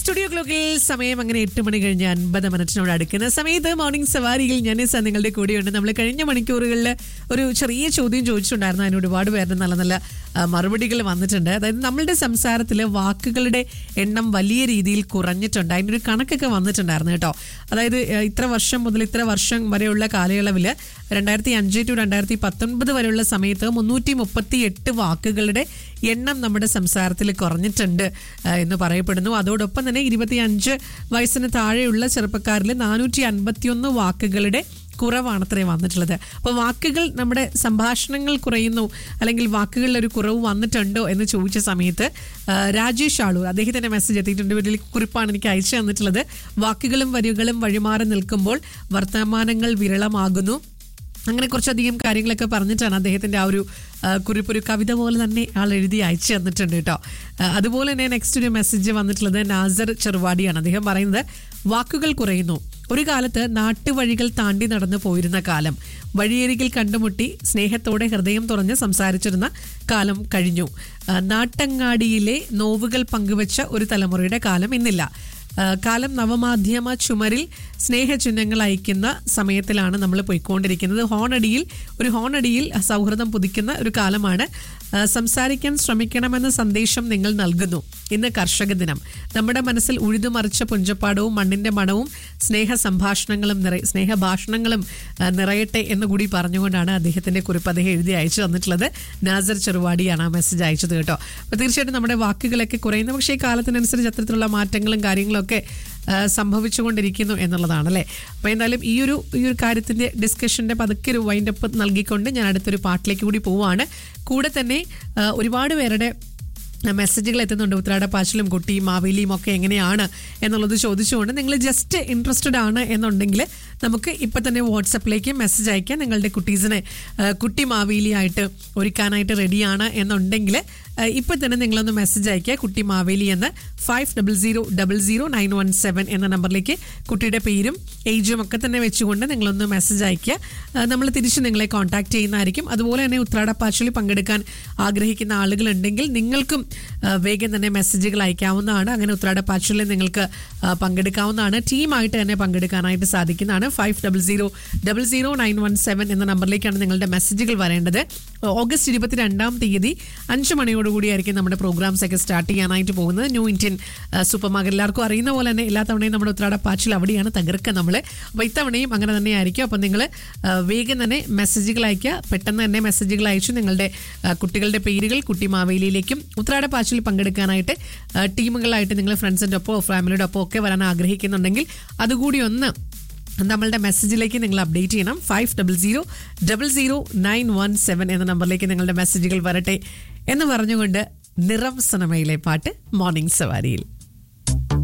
studio ക്ലോക്കിൽ സമയം അങ്ങനെ എട്ട് മണി കഴിഞ്ഞ് അൻപത് മിനിറ്റിനോട് അടുക്കുന്ന സമയത്ത് മോർണിംഗ് സവാരിയിൽ ഞാൻ ഇസ നിങ്ങളുടെ കൂടെയുണ്ട് നമ്മൾ കഴിഞ്ഞ മണിക്കൂറുകളിൽ ഒരു ചെറിയ ചോദ്യം ചോദിച്ചിട്ടുണ്ടായിരുന്നു അതിന് ഒരുപാട് പേരുടെ നല്ല നല്ല ആ, മറുപടികൾ വന്നിട്ടുണ്ട് അതായത് നമ്മളുടെ സംസാരത്തിൽ വാക്കുകളുടെ എണ്ണം വലിയ രീതിയിൽ കുറഞ്ഞിട്ടുണ്ട് അതിൻ്റെ ഒരു കണക്കൊക്കെ വന്നിട്ടുണ്ടായിരുന്നു കേട്ടോ അതായത് ആ, ഇത്ര വർഷം മുതൽ ഇത്ര വർഷം വരെയുള്ള കാലയളവിൽ രണ്ടായിരത്തി അഞ്ച് ടു രണ്ടായിരത്തി പത്തൊൻപത് വരെയുള്ള സമയത്ത് മുന്നൂറ്റി മുപ്പത്തി എട്ട് വാക്കുകളുടെ എണ്ണം നമ്മുടെ സംസാരത്തിൽ കുറഞ്ഞിട്ടുണ്ട് ആ, എന്ന് പറയപ്പെടുന്നു അതോടൊപ്പം തന്നെ ഇരുപത്തി അഞ്ച് വയസ്സിന് താഴെയുള്ള ചെറുപ്പക്കാരിൽ നാനൂറ്റി അൻപത്തിയൊന്ന് വാക്കുകളുടെ കുറവാണ് അത്രയും വന്നിട്ടുള്ളത് അപ്പോൾ വാക്കുകൾ നമ്മുടെ സംഭാഷണങ്ങൾ കുറയുന്നു അല്ലെങ്കിൽ വാക്കുകളിൽ ഒരു കുറവ് വന്നിട്ടുണ്ടോ എന്ന് ചോദിച്ച സമയത്ത് ആ, രാജേഷ് ആളൂർ അദ്ദേഹത്തിന്റെ മെസ്സേജ് എത്തിയിട്ടുണ്ട് ഇതിൽ കുറിപ്പാണ് എനിക്ക് അയച്ചു തന്നിട്ടുള്ളത് വാക്കുകളും വരികളും വഴിമാറി നിൽക്കുമ്പോൾ വർത്തമാനങ്ങൾ വിരളമാകുന്നു അങ്ങനെ കുറച്ചധികം കാര്യങ്ങളൊക്കെ പറഞ്ഞിട്ടാണ് അദ്ദേഹത്തിന്റെ ആ ഒരു ആ, കുറിപ്പ് ഒരു കവിത പോലെ തന്നെ ആൾ എഴുതി അയച്ചു തന്നിട്ടുണ്ട് കേട്ടോ ആ, അതുപോലെ തന്നെ നെക്സ്റ്റ് ഒരു മെസ്സേജ് വന്നിട്ടുള്ളത് നാസർ ചെറുവാടിയാണ് അദ്ദേഹം പറയുന്നത് വാക്കുകൾ കുറയുന്നു ഒരു കാലത്ത് നാട്ടുവഴികൾ താണ്ടി നടന്നു പോയിരുന്ന കാലം വഴിയരികിൽ കണ്ടുമുട്ടി സ്നേഹത്തോടെ ഹൃദയം തുറന്ന് സംസാരിച്ചിരുന്ന കാലം കഴിഞ്ഞു ആ, നാട്ടങ്ങാടിയിലെ നോവുകൾ പങ്കുവച്ച ഒരു തലമുറയുടെ കാലം ഇന്നില്ല ആ, കാലം നവമാധ്യമ ചുമരിൽ സ്നേഹചിഹ്നങ്ങൾ അയക്കുന്ന സമയത്തിലാണ് നമ്മൾ പോയിക്കൊണ്ടിരിക്കുന്നത് ഹോണടിയിൽ ഒരു ഹോണടിയിൽ സൗഹൃദം പുതുക്കുന്ന ഒരു കാലമാണ് ആ, സംസാരിക്കാൻ ശ്രമിക്കണമെന്ന സന്ദേശം നിങ്ങൾ നൽകുന്നു ഇന്ന് കർഷക ദിനം നമ്മുടെ മനസ്സിൽ ഉഴുതുമറിച്ച പുഞ്ചപ്പാടവും മണ്ണിന്റെ മണവും സ്നേഹ സംഭാഷണങ്ങളും നിറ സ്നേഹഭാഷണങ്ങളും ആ, നിറയട്ടെ എന്ന് കൂടി പറഞ്ഞുകൊണ്ടാണ് അദ്ദേഹത്തിന്റെ കുറിപ്പ് അദ്ദേഹം എഴുതി അയച്ചു തന്നിട്ടുള്ളത് നാസർ ചെറുവാടിയാണ് ആ മെസ്സേജ് അയച്ചത് കേട്ടോ അപ്പോൾ തീർച്ചയായിട്ടും നമ്മുടെ വാക്കുകളൊക്കെ കുറയുന്നു പക്ഷേ ഈ കാലത്തിനനുസരിച്ച് അത്തരത്തിലുള്ള മാറ്റങ്ങളും കാര്യങ്ങളും ഒക്കെ ആ, സംഭവിച്ചുകൊണ്ടിരിക്കുന്നു എന്നുള്ളതാണ് അല്ലേ അപ്പോൾ എന്തായാലും ഈ ഒരു ഈ ഒരു കാര്യത്തിന്റെ ഡിസ്കഷന്റെ പതുക്കെ ഒരു വൈൻഡപ്പ് നൽകിക്കൊണ്ട് ഞാൻ അടുത്തൊരു പാട്ടിലേക്ക് കൂടി പോവാണ് കൂടെ തന്നെ ആ, ഒരുപാട് പേരുടെ മെസ്സേജുകൾ എത്തുന്നുണ്ട് ഉത്രാടപ്പാച്ചിലും കുട്ടിയും മാവേലിയും ഒക്കെ എങ്ങനെയാണ് എന്നുള്ളത് ചോദിച്ചുകൊണ്ട് നിങ്ങൾ ജസ്റ്റ് ഇൻട്രസ്റ്റഡ് ആണ് എന്നുണ്ടെങ്കിൽ നമുക്ക് ഇപ്പം തന്നെ വാട്സപ്പിലേക്ക് മെസ്സേജ് അയക്കാം നിങ്ങളുടെ കുട്ടീസിനെ ആ, കുട്ടി മാവേലിയായിട്ട് ഒരുക്കാനായിട്ട് റെഡിയാണ് എന്നുണ്ടെങ്കിൽ ആ, ഇപ്പം തന്നെ നിങ്ങളൊന്ന് മെസ്സേജ് അയക്കുക കുട്ടി മാവേലി എന്ന് five double zero double zero nine one seven എന്ന നമ്പറിലേക്ക് കുട്ടിയുടെ പേരും ഏജും ഒക്കെ തന്നെ വെച്ചുകൊണ്ട് നിങ്ങളൊന്ന് മെസ്സേജ് അയക്കുക നമ്മൾ തിരിച്ച് നിങ്ങളെ കോൺടാക്ട് ചെയ്യുന്നതായിരിക്കും അതുപോലെ തന്നെ ഉത്രാടപ്പാച്ചിൽ പങ്കെടുക്കാൻ ആഗ്രഹിക്കുന്ന ആളുകളുണ്ടെങ്കിൽ നിങ്ങൾക്കും ആ, വേഗം തന്നെ മെസ്സേജുകൾ അയക്കാവുന്നതാണ് അങ്ങനെ ഉത്രാടപ്പാച്ചിലിൽ നിങ്ങൾക്ക് ആ, പങ്കെടുക്കാവുന്നതാണ് ടീമായിട്ട് തന്നെ പങ്കെടുക്കാനായിട്ട് സാധിക്കുന്നതാണ് five double zero double zero nine one seven എന്ന നമ്പറിലേക്കാണ് നിങ്ങളുടെ മെസ്സേജുകൾ വരേണ്ടത് ഓഗസ്റ്റ് ഇരുപത്തിരണ്ടാം തീയതി അഞ്ച് മണിയോടുകൂടിയായിരിക്കും നമ്മുടെ പ്രോഗ്രാംസ് ഒക്കെ സ്റ്റാർട്ട് ചെയ്യാനായിട്ട് പോകുന്നത് ന്യൂ ഇന്ത്യൻ സൂപ്പർ മാർക്കറ്റ് എല്ലാവർക്കും അറിയുന്ന പോലെ തന്നെ എല്ലാ തവണയും നമ്മുടെ ഉത്രാടപ്പാച്ചിൽ അവിടെയാണ് തകർക്കുക നമ്മൾ അപ്പോൾ ഇത്തവണയും അങ്ങനെ തന്നെ ആയിരിക്കും അപ്പോൾ നിങ്ങൾ വേഗം തന്നെ മെസ്സേജുകൾ അയക്കുക പെട്ടെന്ന് തന്നെ മെസ്സേജുകൾ അയച്ചു നിങ്ങളുടെ ആ, കുട്ടികളുടെ പേരുകൾ കുട്ടി മാവേലിയിലേക്കും ഉത്രാടപ്പാച്ചിൽ പങ്കെടുക്കാനായിട്ട് ആ, ടീമുകളായിട്ട് നിങ്ങൾ ഫ്രണ്ട്സിൻ്റെ ഒപ്പമോ ഫാമിലിയുടെ ഒപ്പമോ ഒക്കെ വരാൻ ആഗ്രഹിക്കുന്നുണ്ടെങ്കിൽ അതുകൂടി ഒന്ന് നമ്മളുടെ മെസ്സേജിലേക്ക് നിങ്ങൾ അപ്ഡേറ്റ് ചെയ്യണം five double zero double zero nine one seven എന്ന നമ്പറിലേക്ക് നിങ്ങളുടെ മെസ്സേജുകൾ വരട്ടെ എന്ന് പറഞ്ഞുകൊണ്ട് നിറം സിനിമയിലെ പാട്ട് മോർണിംഗ് സവാരിയിൽ